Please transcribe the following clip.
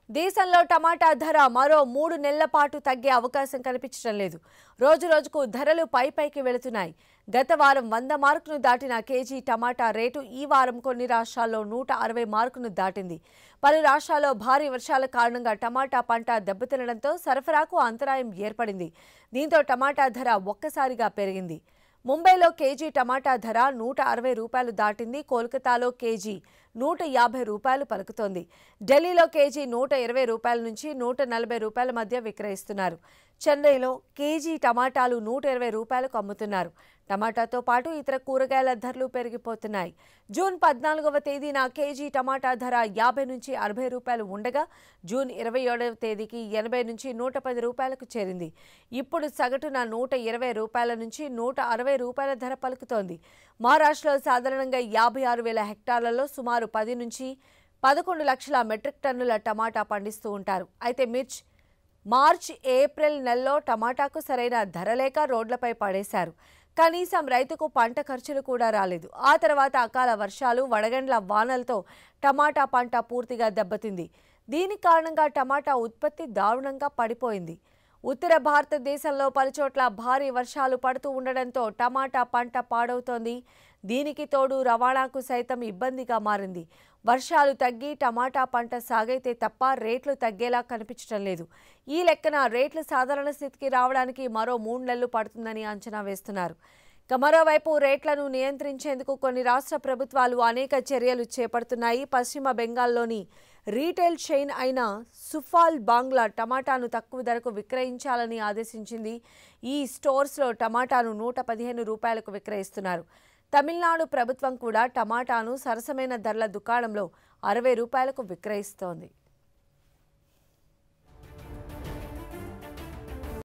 దేశంలో టమాటా ధర మరో మూడు నెలల పాటు తగ్గే అవకాశం కనిపించడం లేదు రోజు రోజుకు ధరలు పై పైకి వెళుతున్నాయి గత వారం వంద మార్కును దాటిన కేజీ టమాటా రేటు ఈ వారం కొన్ని రాష్ట్రాల్లో నూట అరవై మార్కును దాటింది పలు రాష్ట్రాల్లో భారీ వర్షాల కారణంగా టమాటా పంట దెబ్బతినడంతో సరఫరాకు అంతరాయం ఏర్పడింది దీంతో టమాటా ధర ఒక్కసారిగా పెరిగింది ముంబైలో కేజీ టమాటా ధర నూట అరవై రూపాయలు దాటింది కోల్కతాలో కేజీ నూట యాభై రూపాయలు పలుకుతోంది ఢిల్లీలో కేజీ నూట ఇరవై రూపాయల నుంచి నూట నలభై రూపాయల మధ్య విక్రయిస్తున్నారు చెన్నైలో కేజీ టమాటాలు నూట ఇరవై రూపాయలకు అమ్ముతున్నారు టమాటాతో పాటు ఇతర కూరగాయల ధరలు పెరిగిపోతున్నాయి జూన్ పద్నాలుగవ తేదీన కేజీ టమాటా ధర యాభై నుంచి అరవై రూపాయలు ఉండగా జూన్ ఇరవై ఏడవ తేదీకి ఎనభై నుంచి నూట పది రూపాయలకు చేరింది ఇప్పుడు సగటున నూట ఇరవై రూపాయల నుంచి నూట అరవై రూపాయల ధర పలుకుతోంది మహారాష్ట్రలో సాధారణంగా యాభై ఆరు వేల హెక్టార్లలో సుమారు పది నుంచి పదకొండు లక్షల మెట్రిక్ టన్నుల టమాటా పండిస్తూ ఉంటారు అయితే మిర్చ్ మార్చ్ ఏప్రిల్ నెలలో టమాటాకు సరైన ధర లేక రోడ్లపై పడేశారు కనీసం రైతుకు పంట ఖర్చులు కూడా రాలేదు ఆ తర్వాత అకాల వర్షాలు వడగండ్ల వానలతో టమాటా పంట పూర్తిగా దెబ్బతింది దీని కారణంగా టమాటా ఉత్పత్తి దారుణంగా పడిపోయింది ఉత్తర భారతదేశంలో పలుచోట్ల భారీ వర్షాలు పడుతూ ఉండడంతో టమాటా పంట పాడవుతోంది దీనికి తోడు రవాణాకు సైతం ఇబ్బందిగా మారింది వర్షాలు తగ్గి టమాటా పంట సాగైతే తప్ప రేట్లు తగ్గేలా కనిపించడం లేదు ఈ లెక్కన రేట్లు సాధారణ స్థితికి రావడానికి మరో మూడు నెలలు పడుతుందని అంచనా వేస్తున్నారు ఇక మరోవైపు రేట్లను నియంత్రించేందుకు కొన్ని రాష్ట్ర ప్రభుత్వాలు అనేక చర్యలు చేపడుతున్నాయి పశ్చిమ బెంగాల్లోని రీటైల్ చైన్ అయిన సుఫాల్ బాంగ్లా టమాటాను తక్కువ ధరకు విక్రయించాలని ఆదేశించింది ఈ స్టోర్స్లో టమాటాను నూట పదిహేను రూపాయలకు విక్రయిస్తున్నారు తమిళనాడు ప్రభుత్వం కూడా టమాటాను సరసమైన ధరల దుకాణంలో అరవై రూపాయలకు విక్రయిస్తోంది